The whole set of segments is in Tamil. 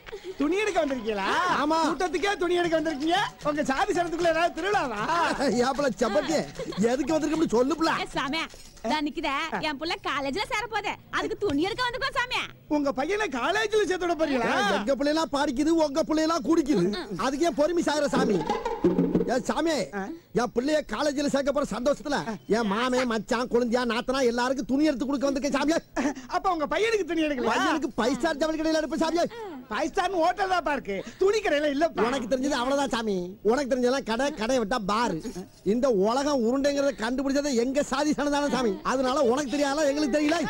துணி எடுக்க வந்திருக்கீங்களா ஆமா. கூட்டத்துக்கே துணி எடுக்க வந்திருக்கீங்க உங்க சாதி சனத்துக்குள்ள ஏதாவது திருவிழாவா ஏப்பல செப்பட்டி எதுக்கு வந்திருக்கோம்னு சொல்லுப்ல ஏ, சாமி தான் நிக்குதே என் புள்ள காலேஜ்ல சேர போதே அதுக்கு துணி எடுக்க வந்துக்கோ சாமி உங்க பையனை காலேஜ்ல சேர்த்து விட போறீங்களா எங்க பிள்ளைலாம் படிக்குது உங்க பிள்ளைலாம் குடிக்குது அதுக்கு ஏன் பொறுமை சாகுற சாமி ஏன் சாமி என் பிள்ளைய காலேஜ்ல சேர்க்க போற சந்தோஷத்துல என் மாமே மச்சான் குழந்தையா நாத்தனா எல்லாருக்கும் துணி எடுத்து கொடுக்க வந்திருக்கேன் சாமியா அப்ப உங்க பையனுக்கு துணி எடுக்கல பையனுக்கு ஃபைவ் ஸ்டார் ஜவுளி கடையில எடுப்பேன் சாமியா ஃபைவ் ஸ்டார் ஹோட்டல் தான் இருக்கு துணி கடையில இல்ல உனக்கு தெரிஞ்சது அவ்வளவுதான் சாமி உனக்கு தெரிஞ்சதெல்லாம் கடை கடை விட்டா பாரு இந்த உலகம் உருண்டைங்கிறத கண்டுபிடிச்சது எங்க சாதி சனதான சாமி அதனால உனக்கு தெரியாத எங்களுக்கு தெரியல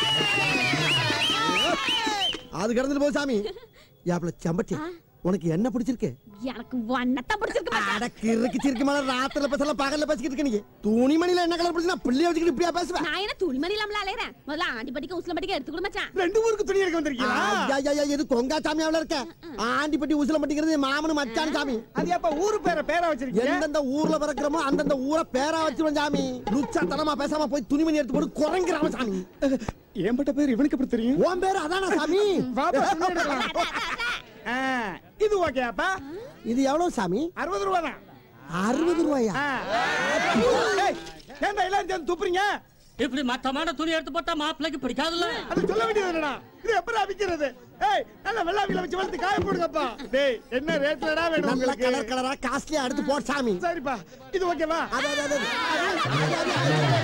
அது கிடந்துட்டு போ சாமி ஏப்பல செம்பட்டி உனக்கு என்ன பிடிச்சிருக்கு எனக்கு வண்ணத்தான் பிடிச்சிருக்கு மச்சான். அட கிறுக்கு சிறுக்கு மேல ராத்திரில பேசல பகல்ல பேசிக்கிட்டு இருக்க நீ துணிமணில என்ன கலர் பிடிச்சா பிள்ளைய வச்சுக்கிட்டு இப்படியா பேசுவேன் நான் என்ன துணிமணி இல்லாமல அலையறேன் முதல்ல ஆண்டி படிக்க உஸ்ல படிக்க எடுத்து கொடு மச்சான் ரெண்டு ஊருக்கு துணி எடுக்க வந்திருக்கீங்களா ஐயா, ஐயா, ஐயா, இது கொங்கா சாமியாவில இருக்க ஆண்டிப்பட்டி உசில மாட்டேங்கிறது மாமனு மச்சான் சாமி அது எப்ப ஊரு பேரை பேரா வச்சிருக்கீங்க எந்தெந்த ஊர்ல பிறக்கிறோமோ அந்தந்த ஊரை பேரா வச்சிருவோம் சாமி லுச்சா தனமா பேசாம போய் துணிமணி எடுத்து போட்டு குறைங்கிறாம சாமி ஏன்பட்ட பேர் இவனுக்கு எப்படி தெரியும் உன் பேரு அதானா சாமி வாப்பா, துணி எடுக்கலாம். ஆ, இது ஓகேப்பா இது எவ்வளவு சாமி அறுபது ரூபா தான் அறுபது ரூபாயா ஏன்டா எல்லாம் சேர்ந்து துப்புறீங்க இப்படி மட்டமான துணி எடுத்து போட்டா மாப்பிள்ளைக்கு பிடிக்காதுல்ல அது சொல்ல வேண்டியது என்னடா இது எப்படி விக்கிறது ஏய் நல்ல வெள்ளாவில வச்சு வளர்த்து காய போடுங்கப்பா டேய் என்ன ரேட்லடா வேணும் நல்ல உங்களுக்கு கலர் கலரா காஸ்ட்லியா எடுத்து போட் சாமி சரிப்பா இது ஓகேவா அது, அது, அது, அது.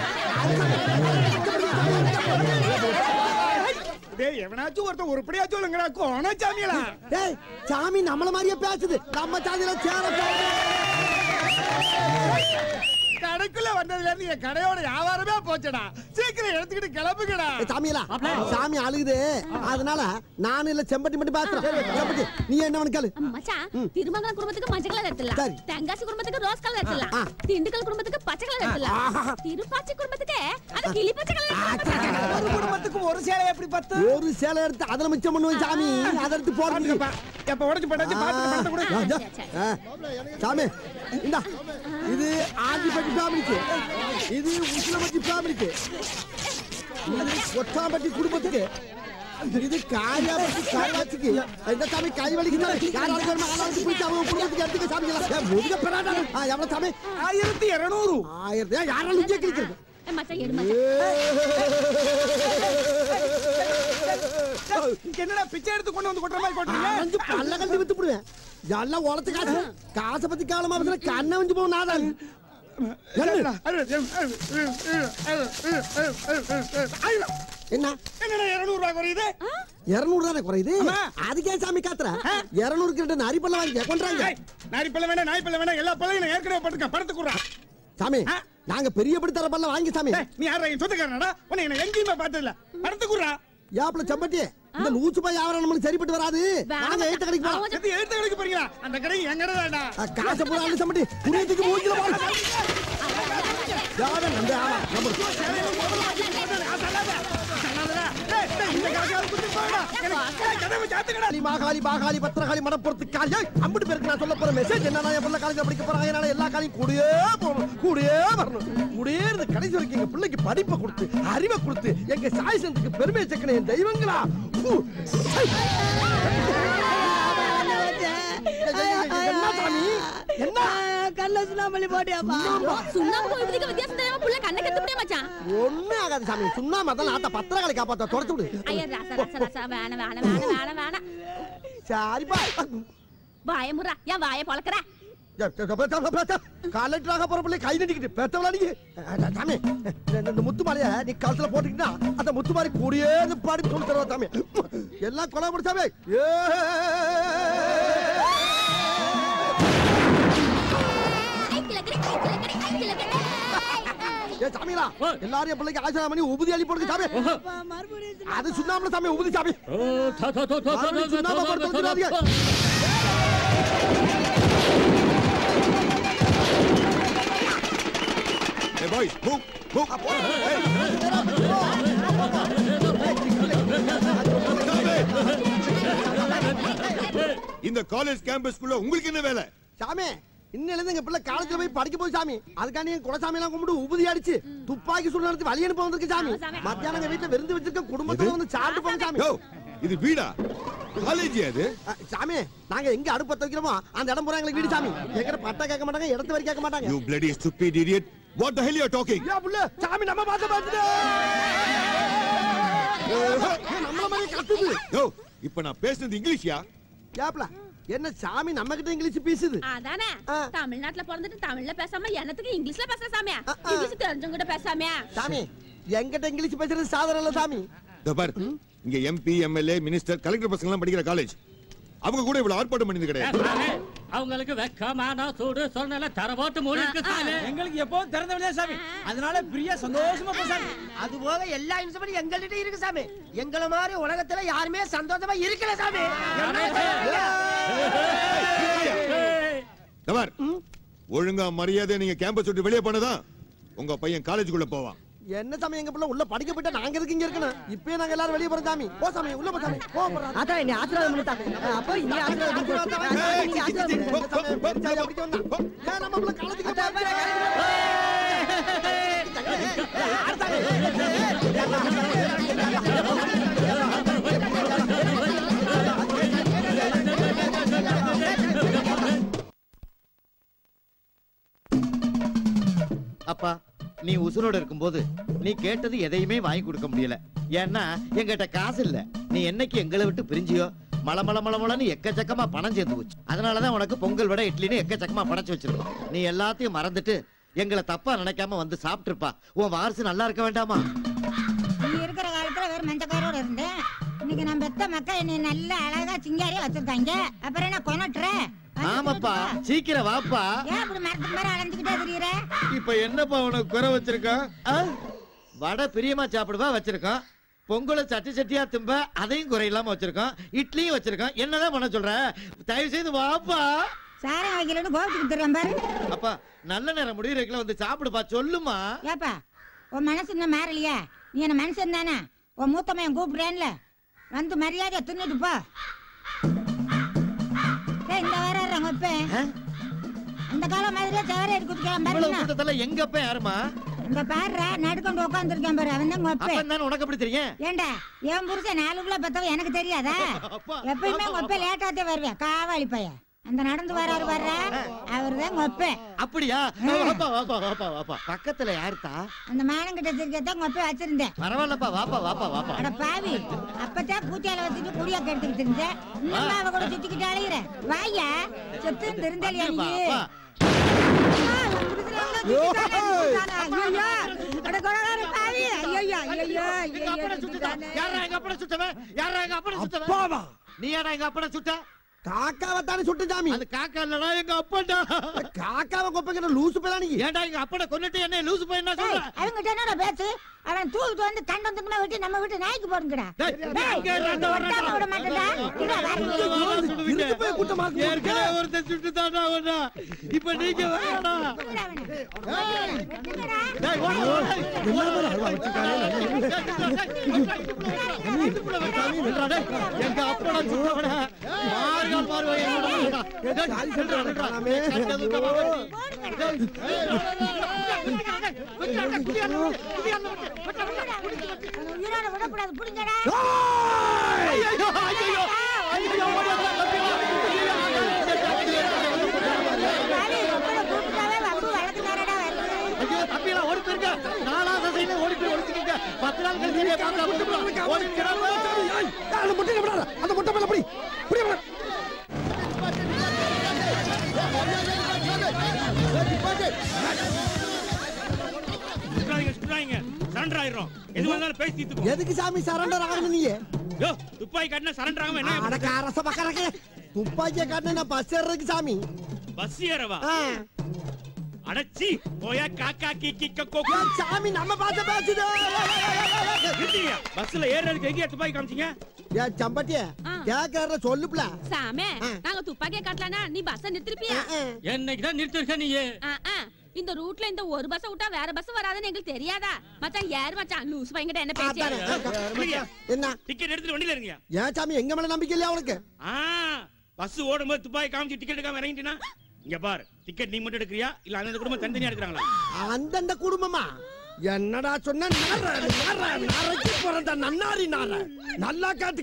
டேய் எவனாச்சும் ஒருத்தன் உருப்படியா சொல்லுங்கடா கோண சாமியலா டேய் சாமி நம்மள மாதிரியே பேசுது நம்ம சாதியில சேர கடைக்குள்ள வந்ததுல இருந்து என் கடையோட வியாபாரமே போச்சுடா சீக்கிரம் எடுத்துக்கிட்டு கிளம்புங்கடா சாமியலா சாமி அழுகுது அதனால நானும் இல்ல செம்பட்டி மட்டும் பேசுறேன் செம்பட்டி நீ என்ன கேளு மச்சான் திருமங்கலம் குடும்பத்துக்கு மஞ்சள் கலர் எடுத்துடலாம் சரி. தென்காசி குடும்பத்துக்கு ரோஸ் கலர் எடுத்துடலாம் ஆ. திண்டுக்கல் குடும்பத்துக்கு பச்சை கலர் ஆஹா. எடுத்துடலாம் திருப்பாச்சி குடும்பத்துக்கு அது கிளி பச்சை கலர் எடுத்துடலாம் ஒரு குடும்பத்துக்கு ஒரு சேலை எப்படி பத்து ஒரு சேலை எடுத்து அதுல மிச்சம் பண்ணுவேன் சாமி அதை எடுத்து போடுறதுக்கு பாத்துக்கப்பா எப்ப உடச்சு போட்டாச்சு பாத்துக்க பணத்தை கொடு ஆ, இந்தா. ஆ, சாமி இந்தா இது ஆண்டிப்பட்டி ஃபேமிலிக்கு இது உசிலம்பட்டி ஃபேமிலிக்கு இது கொட்டாம்பட்டி குடும்பத்துக்கு இது காயாபட்டி காயாச்சிக்கு இந்த சாமி கை வலிக்கு யாராவது வேணுமா ஆளாளுக்கு போயிட்டு அவங்க குடும்பத்துக்கு எடுத்துக்க சாமி எல்லாம் முதுக பெறாடா ஆ எவ்வளவு சாமி ஆயிரத்தி இருநூறு ஆயிரத்தி ஏன் யாராலும் இங்கே கிழிக்கிறது ஏ, மச்சான் எடு மச்சான் என்னடா பிச்சை எடுத்து கொண்டு வந்து கொட்டுற மாதிரி கொட்டுறீங்க அரைஞ்சு பல்ல கட்டி வித்து போடுவேன் எல்லாம் உழைச்சு காசு காசை பத்தி காலமா பேசுற கண்ணை வஞ்சு போகும் நாதான் என்ன என்னடா இருநூறு ரூபாய் குறையுது இருநூறு தானே குறையுது ஆமா. அதுக்கே சாமி காத்துற இருநூறு கிட்ட அரிப்பெல்லாம் வாங்கி கொண்டாங்க ஏய், நாரி பல்ல வேணா நாய் பல்ல வேணா எல்லா பல்லையும் நான் ஏற்கனவே படுத்துக்க படுத்து குடுறா சாமி ஆ. நாங்க பெரிய படி தர பல்ல வாங்கி சாமி நீ யாரா என் சொந்தக்காரனடா உன்னை என்ன எங்கேயுமே பார்த்தது இல்ல படுத்து குடுறா யாப்ல செம்பட்டி இந்த லூச்சு பாய் யாரும் நம்மளுக்கு சரிப்பட்டு வராது வேணாம் நாங்க எழுத்த கடைக்கு போலாம் அவன் எது எழுத்து கடைக்கு போறீங்களா அந்த கடை எங்கடா வேண்டா ஆ, காசை பூரா அள்ளி செம்பட்டி புரியத்துக்கு மூஞ்சில போல யாரும் நம்ப ஆமா நம்ம இந்த கடைக்கார குத்தி போடா எனக்கு கதவை சாத்துக்கடா காளி மாகாளி பாகாளி பத்திரகாளி மடப்புறத்து காளி ஏய், அம்புட்டு பேருக்கு நான் சொல்ல போற மெசேஜ் என்னன்னா என் பிள்ளை காலேஜ் படிக்க போறாங்க அதனால எல்லா காலையும் கூடயே போகணும் கூடயே வரணும் கூடயே இருந்து கடைசி வரைக்கும் எங்க பிள்ளைக்கு படிப்பை கொடுத்து அறிவை கொடுத்து எங்க சாய் சந்துக்கு பெருமை சேர்க்கணும் என் தெய்வங்களா ஊ. ஐ. என்ன சாமி என்ன கல்ல சுண்ணாமல்லி போட்டியாப்பா சுண்ணாம்பு விதிக்க வித்தியாசம் தெரியாம புள்ள கண்ணை கத்து முடியா மச்சான் ஒண்ணு ஆகாது சாமி சும்மா மதம் ஆத்த பத்திரகாளி காப்பாத்த தொடச்சு விடு ஐயா ராசா ராசா ராசா வேணாம் வேணாம் வேணாம் வேணாம் வேணாம் சரிப்பா வாய முறா ஏன் வாய பொளக்குற கலெக்டராக போற பிள்ளை கை நட்டிக்கிட்டு பெத்தவளா நீ அஹ், சாமி இந்த- இந்த முத்து மாலைய நீ கழுத்துல போட்டுக்கிட்டா அந்த முத்து மாதிரி கூடியே இருந்து பாடி சொல்லி தருவா சாமி எல்லாம் கொலை முடிச்சாமே ஐ கிளக்கடி ஐ கிளக்கடி ஐ கிளக்கடி ஏ சாமிங்களா எல்லாரும் என் பிள்ளைக்கு ஆசிரியம் பண்ணி உபதி அள்ளி போடுங்க சாமி மறுபடியும் அது சுண்ணாம்புல சாமி உபதி சாமி ஓ, தோ, தோ, தோ, தோ, தோ, மறுபடியும் தோ, சுண்ணாம்பை தோ, போட்டு தோ, தோ, வந்துடாதீங்க. தோ. Hey boys, move, move. இந்த காலேஜ் கேம்பஸ்க்குள்ள உங்களுக்கு என்ன வேலை சாமி இன்னில இருந்து எங்க பிள்ளை காலேஜ்ல போய் படிக்க போய் சாமி அதுக்காண்டி என் குலசாமி எல்லாம் கும்பிட்டு உபதி அடிச்சு துப்பாக்கி சுடு நடத்தி வழி அனுப்ப வந்திருக்கு சாமி ஆமா, சாமி. மத்தியானம் எங்க வீட்டுல விருந்து வச்சிருக்க குடும்பத்துல வந்து சாப்பிட்டு போங்க சாமி யோ இது வீடா காலேஜ் அது அ, சாமி நாங்க எங்க அடுப்பு பத்த வைக்கிறோமோ அந்த இடம் பூரா எங்களுக்கு வீடு சாமி எங்கிட்ட பட்டா கேட்க மாட்டாங்க இடத்து வரை கேட்க மாட்டாங்க you bloody stupid idiot what the hell you are talking ஐயா புள்ள சாமி நம்ம பார்த்து பார்த்துட்டு நம்மள மாதிரி கத்துது யோ இப்ப நான் பேசுனது இங்கிலீஷ்யா ஏப்ல என்ன சாமி நம்ம கிட்ட இங்கிலீஷ் பேசுது அதானே ஆ. தமிழ்நாட்டுல பிறந்துட்டு தமிழ்ல பேசாம என்னத்துக்கு இங்கிலீஷ்ல பேசுற சாமியா ஆ, ஆ. இங்கிலீஷ் தெரிஞ்சவங்க கிட்ட பேசாமியா சாமி எங்கிட்ட இங்கிலீஷ் பேசுறது சாதாரண இல்ல சாமி இந்த பார் இங்க எம்பி எம்எல்ஏ மினிஸ்டர் கலெக்டர் பசங்க எல்லாம் படிக்கிற காலேஜ் அவங்க கூட இவ்வளவு ஆர்ப்பாட்டம் பண்ணது கிடையாது சாமி, அவங்களுக்கு வெக்கமான சூடு சொன்னால தரவோட்டு மூடி இருக்கு சாமி எங்களுக்கு எப்பவும் திறந்த வெளியே சாமி அதனால பிரியா சந்தோஷமா போ சாமி அது போக எல்லா இன்சூரன்ஸ் எங்கள்கிட்ட இருக்கு சாமி எங்கள மாதிரி உலகத்துல யாருமே சந்தோஷமா இருக்கல சாமி ஏய், இந்த பார் ஒழுங்கா மரியாதை நீங்க கேம்பஸ் விட்டு வெளியே போனதான் உங்க பையன் காலேஜுக்குள்ள போவான் என்ன சாமி எங்க பிள்ளை உள்ள படிக்க போயிட்டா நாங்க எதுக்கு இங்க இருக்கணும் இப்பயே நாங்க எல்லாரும் வெளிய போறோம் சாமி போ சாமி உள்ள போ சாமி போ போறோம் அதான் என்ன ஆசீர்வாதம் பண்ணிட்டாங்க அப்போ இனி ஆசீர்வாதம் ஏன் நம்ம பிள்ளை காலேஜுக்கு அப்பா நீ உசுரோட இருக்கும்போது நீ கேட்டது எதையுமே வாங்கி கொடுக்க முடியல ஏன்னா எங்கிட்ட காசு இல்ல நீ என்னைக்கு எங்களை விட்டு பிரிஞ்சியோ மல மல மல மலன்னு எக்கச்சக்கமா பணம் சேர்ந்து போச்சு அதனாலதான் உனக்கு பொங்கல் விட இட்லின்னு எக்கச்சக்கமா படைச்சு வச்சிருக்கோம் நீ எல்லாத்தையும் மறந்துட்டு எங்களை தப்பா நினைக்காம வந்து சாப்பிட்டுருப்பா உன் வாரிசு நல்லா இருக்க வேண்டாமா நீ இருக்கிற காலத்துல வெறும் மஞ்சக்காரோட இருந்தேன் இன்னைக்கு நம்ம பெத்த மக்கள் என்னை நல்ல அழகா சிங்காரியா வச்சிருக்காங்க அப்புறம் என்ன கொனட்டுற வந்து ஆமாப்பா கொடுப்பா. சீக்கிரம் வாப்பா ஏன் இப்படி மரத்துக்கு மரம் அலைஞ்சுக்கிட்டே தெரியுற இப்ப என்னப்பா உனக்கு குறை வச்சிருக்கான் ஆ? வடை பிரியமா சாப்பிடுவா வச்சிருக்கான் பொங்கலை சட்டி சட்டியா திம்ப அதையும் குறையில்லாம வச்சிருக்கான் இட்லியும் வச்சிருக்கான் என்னதான் பண்ண சொல்ற தயவு செய்து வாப்பா சாரம் வைக்கலன்னு கோபிச்சுக்கு தருவேன் பாரு அப்பா நல்ல நேரம் முடியறதுக்குள்ள வந்து சாப்பிடுப்பா சொல்லுமா ஏப்பா உன் மனசு இன்னும் மாறலையா நீ என்ன மனுஷன் தானே உன் மூத்த மகன் கூப்பிடுறேன்ல வந்து மரியாதையா தின்னுட்டு போ ஏய், இந்த வாரம் அவங்க அப்பன் ஆ? அந்த காலம் மாதிரியே சவரை எடுத்து குடிக்கலாம் இவ்வளவு பாருங்க கூட்டத்துல எங்க அப்ப யாருமா இந்த பாடுற நடுக்கொண்டு உட்காந்துருக்கேன் பாரு அவன் தான் அப்ப கொப்பேன் தானே உனக்கு எப்படி தெரியும் ஏண்டா என் புருஷன் நாலுக்குள்ள பெத்தவ எனக்கு தெரியாதா அப்பா, எப்பயுமே அப்பா, கொப்பை லேட்டாத்தே வருவேன் காவாளி பையன் அந்த நடந்து வராரு வர்ற அவர்தான் கொப்பை அப்படியா வாப்பா வாப்பா வாப்பா வாப்பா பக்கத்துல யாருத்தா அந்த மானங்கிட்ட திருக்கத்தான் கொப்பை வச்சிருந்தேன் பரவாயில்லப்பா வாப்பா வாப்பா வாப்பா அட பாவி அப்பதான் பூச்சால வச்சுட்டு குடியா கெடுத்துக்கிட்டு இருந்தேன் இன்னும் அவ கூட சுத்திக்கிட்டு அலையிற வாயா செத்து திருந்தலியா நீ அப்பா, ஆ, உன் புருஷனை எல்லாம் சுத்திட்டானே, சுத்திட்டானே. ஐயையோ. அட கொலகார பாவி. ஐயையோ, ஐயையோ, எங்க ஐயையோ, அப்பனை சுட்டுட்டான். சுத்திட்டானே. யாரா எங்க அப்பனை சுட்டவன்? யாரா எங்க அப்பனை சுட்டவன்? அப்பாவா நீ யாரா எங்க அப்பனை சுட்ட? காக்காவை தானே சுட்டு சாமி அது காக்கா இல்லடா, எங்க அப்பன்டா. காக்காவை கொப்பைக்கிற லூசு பேரா நீ ஏன்டா எங்க அப்பனை கொன்னுட்டு என்ன லூசு பையனா டேய், சொல்ற? அவங்கிட்ட என்னடா பேச்சு அவன் தூக்கிட்டு வந்து கண்டம் துண்டமா விட்டு நம்ம விட்டு நாய்க்கு போடுங்கடா டேய், டேய், இங்க ரெண்டு ஒட்டாம வரேன்டா. விட மாட்டேன்டா. இருடா, வரேன். சுடுவீங்க. இருக்கு போய் கூட்டமா இருக்கு. ஏற்கனவே ஒருத்தன் சுட்டுட்டான்டா உன்னை. இப்ப நீங்க வேணா விட்டுடா அவனை. விட்டுடா. டேய், ஓடு, ஓடு. எங்க அப்பனை சுட்டவன மாறுகால் மாறுவா என்னடா? டேய், சாரி சொல்றேன், காணாமே. கண்டது கவனம். டேய், அவனை உயிரோட விடக்கூடாது புடிங்கடா ஐயோ, ஐயோ, ஐயோ, பாவி, உங்களை கூப்பிட்டாவே வம்பு வளர்த்துக்காரடா வருது. ஐயோ, தம்பிகளா, ஓடி போயிருங்க. நாலா திசையில ஓடி போய் ஒளிச்சுக்கங்க. பத்து நாள் கழிச்சு என்னைய பார்த்தா விட்டுப்புடுவேன். ஓடிக்கிறேன். அந்த முட்டை விடாத அந்த முட்டை மேல புடி புடி அவனை. சுற்றாதீங்க சுற்றாதீங்க சரண்டர் ஆயிரும் எது வந்தாலும் பேசி தீர்த்துக்கோ எதுக்கு சாமி சரண்டர் ஆகணும் நீ யோ துப்பாக்கி காட்டினா சரண்டர் ஆகாம என்ன அடக்க அரச பக்கறக்க துப்பாக்கிய காட்டின நான் பஸ் ஏறதுக்கு சாமி பஸ் ஏறவா ஆ. அடச்சி போயா காக்கா கீ கீ கக்கோ ஏய், சாமி நம்ம பார்த்து பேசுது நிறுத்திங்க பஸ்ல ஏறதுக்கு எங்கேயா துப்பாக்கி காமிச்சீங்க ஏன் சம்பட்டிய ஆ. கேக்குற சொல்லுப்ல சாமே ஆ. நாங்க துப்பாக்கிய காட்டலனா நீ பஸ்ஸ நிறுத்திருப்பியா என்னைக்கு தான் நிறுத்திருக்க நீ ஆ, ஆ. இந்த ரூட்ல இந்த ஒரு பஸ் விட்டா வேற பஸ் வராதுன்னு எங்களுக்கு தெரியாதா மச்சான் யார் மச்சான் லூஸ் பையன்கிட்ட என்ன பேசியா என்ன டிக்கெட் எடுத்துட்டு வண்டியில இருங்க ஏன் சாமி எங்க மேல நம்பிக்கை இல்லையா உனக்கு ஆ பஸ் ஓடும்போது துப்பாக்கி காமிச்சு டிக்கெட் எடுக்காம இறங்கிட்டீனா இங்க பார் டிக்கெட் நீ மட்டும் எடுக்கறியா இல்ல அந்த குடும்பம் தனித்தனியா எடுக்கறாங்களா அந்தந்த குடும்பமா என்னடா சொன்ன நார நார நரைக்கு பிறந்த நன்னாரி நார நல்லா காட்டுக்க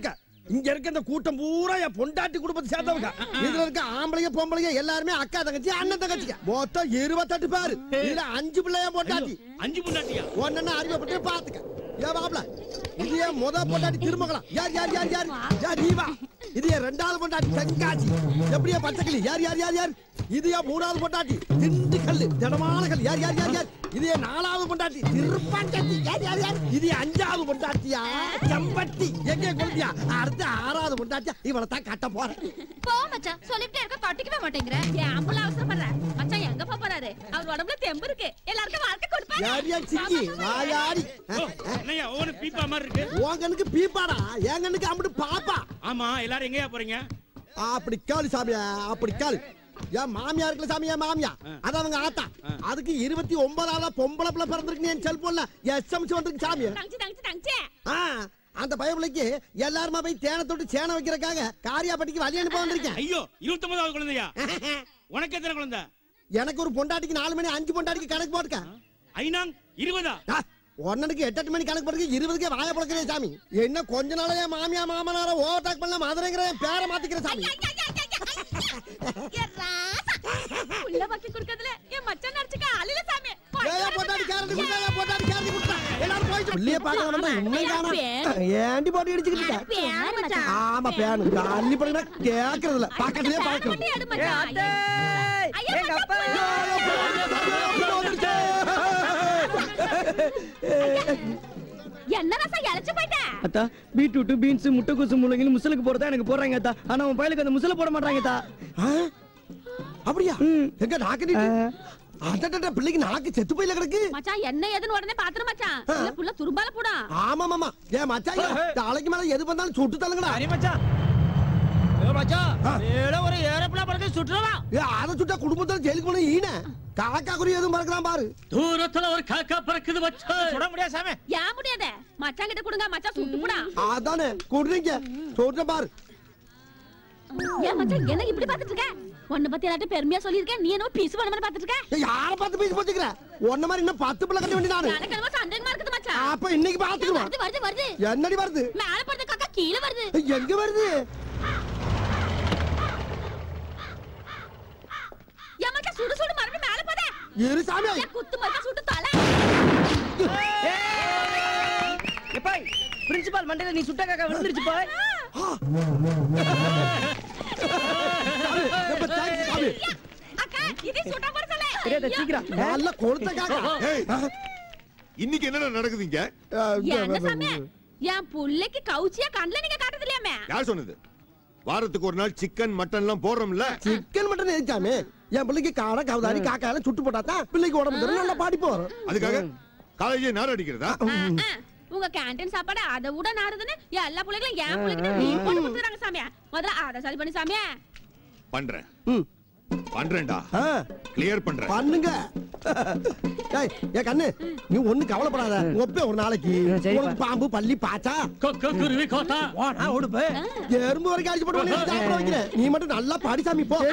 இங்க இருக்க இந்த கூட்டம் பூரா என் பொண்டாட்டி குடும்பத்தை சேர்ந்தவங்க இதுல இருக்க ஆம்பளைங்க பொம்பளைங்க எல்லாருமே அக்கா தங்கச்சி அண்ணன் தங்கச்சிங்க மொத்தம் இருபத்தெட்டு பேரு இதுல அஞ்சு பிள்ளைய பொண்டாட்டி அஞ்சு முன்னாடியா ஒன்னு அறிமுகப்பட்டு பாத்துக்க ஏன் பாப்பல இது என் முத பொண்டாட்டி திருமகலாம் யார் யார் யார் யார் யார் நீவா இது என் ரெண்டாவது பொண்டாட்டி தென்காசி எப்படியா பச்சைக்கிளி யார் யார் யார் யார் இது என் மூணாவது பொண்டாட்டி திண்டுக்கல் திடமான கல் யார் யார் யார் யார் இது என் நாலாவது பொண்டாட்டி திருப்பாச்சத்தி யார் யார் யார் இது என் அஞ்சாவது பொண்டாட்டியா செம்பட்டி எங்கே குழந்தையா அடுத்த ஆறாவது பொண்டாட்டியா இவனை தான் கட்ட போறேன் போ மச்சான் சொல்லிட்டே இருக்க கட்டிக்கவே மாட்டேங்கிற ஏன் புள்ள அவசரப்படுற மச்சான் எங்க போப் போறாரு அவர் உடம்புல தெம்பு இருக்கு எல்லாருக்கும் வாழ்க்கை கொடுப்பாரு யார் யார் சிக்கி வாயாடி என்னையா ஒவ்வொரு பீப்பா மாதிரி இருக்கு உன் கண்ணுக்கு பீப்பாடா என் கண்ணுக்கு அம்பிட்டு பாப்பா ஆமா எல்லாரும் எங்கயா போறீங்க அப்படி கேளு சாமியா அப்படி கேளு என் மாமியா இருக்குல்ல சாமி என் மாமியா அது அவங்க ஆத்தா அதுக்கு இருபத்தி ஒன்பதாவது பொம்பளை பிள்ளை பிறந்திருக்கு என் செல்போன்ல எஸ்எம்எஸ் வந்திருக்கு சாமி தங்கச்சி தங்கச்சி தங்கச்சி ஆ, அந்த பயபிளைக்கு எல்லாருமா போய் தேனை தொட்டு சேனை வைக்கிறக்காக காரியாப்பட்டிக்கு வழி அனுப்ப வந்திருக்கேன் ஐயோ இருபத்தி ஒன்பதாவது குழந்தையா உனக்கு எத்தனை குழந்தை எனக்கு ஒரு பொண்டாட்டிக்கு நாலு மணி அஞ்சு பொண்டாட்டிக்கு கணக்கு போட்டுக்க ஐநாங் இருபதா ஆ, ஒன்னனுக்கு எட்டு எட்டு மணி கணக்கு போட்டுக்க இருபதுக்கே வாய பழக்கிறேன் சாமி என்ன கொஞ்ச நாளா என் மாமியா மாமனார ஓவர்டேக் பண்ண மதுரைங்கிற என் பேரை மாத்திக்கிறேன் சாமி என் ராசா. புள்ள பாக்கி கொடுக்கறதுல என் மச்சான் நடிச்சுக்க ஆளில சாமி ஏயா பொண்டாட்டி கேரண்டி குடுத்தா ஏன் பொண்டாட்டி கேரண்டி குடுத்தா எல்லாரும் போயிட்டு புள்ளிய பார்க்க வந்தா இன்னும் காணோம் ஏண்டி போட்டு இடிச்சுக்கிட்டு இருக்க? பேரு மச்சான். ஆமா பேனு அள்ளி படுங்க கேக்குறது இல்ல பக்கத்துலயே பாக்குறது வண்டி எடு மச்சான். ஐயா, மச்சான், என்ன ராசா இழைச்சு போயிட்ட அத்தா பீட்ரூட் பீன்ஸ் முட்டைக்கோசு முள்ளங்கி முசலுக்கு போறதா எனக்கு போடுறாங்க அத்தா ஆனா உன் பயலுக்கு அந்த முசல போட மாட்டாங்க அத்தா ஆ? அப்படியா எங்க நாக்கு நீட்டு அடடட பிள்ளைக்கு நாக்கு செத்து போயில கிடக்கு மச்சான் என்ன ஏதுன்னு உடனே பாத்துரு மச்சான் இல்ல புள்ள துரும்பால போடா ஆமா மாமா ஏன் மச்சான் தலைக்கு மேல எது பண்ணாலும் சுட்டு தள்ளுங்கடா மச்சான் ஏ மச்சான் ஏடா ஒரு ஏரோப்ளேன் பறக்க சுற்றுறவா ஏ, அதை சுட்டா குடும்பத்துல ஜெயிலுக்கு போன ஈன காக்கா குறி எதுவும் மறக்கலாம் பாரு தூரத்துல ஒரு காக்கா பறக்குது வச்சு சுட முடியாது சாமி ஏன் முடியாத மச்சான் கிட்ட கொடுங்க மச்சான் சுட்டு போடா அதானே குடுறீங்க சொல்ற பாரு ஏன் மச்சான் என்ன இப்படி பாத்துட்டு இருக்க உன்னை பத்தி எல்லாத்தையும் பெருமையா சொல்லியிருக்கேன் நீ என்ன பீஸ் பண்ண மாதிரி பாத்துட்டு இருக்க ஏய், யார பார்த்து பேசி போச்சுக்கிற உன்ன மாதிரி இன்னும் பத்து பிள்ளை கட்ட வேண்டிய நானு எனக்கு என்னமோ சந்தேகமா இருக்குது மச்சான் அப்ப இன்னைக்கு பாத்துக்குவோம் வருது வருது வருது என்னடி வருது மேல படுத்த காக்கா கீழே வருது ஏய், எங்க வருது ஏன் மச்சான் சுடு சுடு மறுபடியும் மேல போதே இரு சாமி ஏன் குத்து மச்சான் சுட்டு தலை எப்பாய் பிரின்சிபால் மண்டையில நீ சுட்ட காக்கா விழுந்துருச்சு பாய் எப்ப தேங்க்ஸ் சாமி அக்கா இதே சுட்டா போட சொல்ல தெரியாத சீக்கிரம் நல்ல கொளுத்த காக்கா ஏய், இன்னைக்கு என்னடா நடக்குதுங்க என்ன சாமி என் புள்ளைக்கு கவுச்சியா கண்ணுல நீங்க காட்டுறது இல்லையாமே யார் சொன்னது வாரத்துக்கு ஒரு நாள் சிக்கன் மட்டன் எல்லாம் போடுறோம்ல சிக்கன் மட்டும் எரிச்சாமே என் பிள்ளைக்கு காடை கவுதாரி காக்கா எல்லாம் சுட்டு போட்டா தான் பிள்ளைக்கு உடம்பு தரும் நல்லா பாடி போறோம் அதுக்காக காலேஜே நார் அடிக்கிறதா ஆ, ஆ. உங்க கேண்டீன் சாப்பாடு அதை விட நாடுதுன்னு எல்லா பிள்ளைகளும் என் பிள்ளைகிட்ட மீன் போட்டு கொடுத்துறாங்க சாமியா முதல்ல அதை சரி பண்ணி சாமியா பண்றேன் ம். பண்றேன்டா ஆ, கிளியர் பண்றேன் பண்ணுங்க ஏய் ஏ கண்ணு நீ ஒண்ணு கவலைப்படாத ஒப்பே ஒரு நாளைக்கு சரிப்பா. உனக்கு பாம்பு பள்ளி பாச்சா கொக்கு குருவி கோத்தா ஓ நான் ஓடுப்பே எறும்பு வரைக்கும் அடிச்சு போட்டு உன்னை சாப்பிட வைக்கிறேன் நீ மட்டும் நல்லா பாடி சாமி போ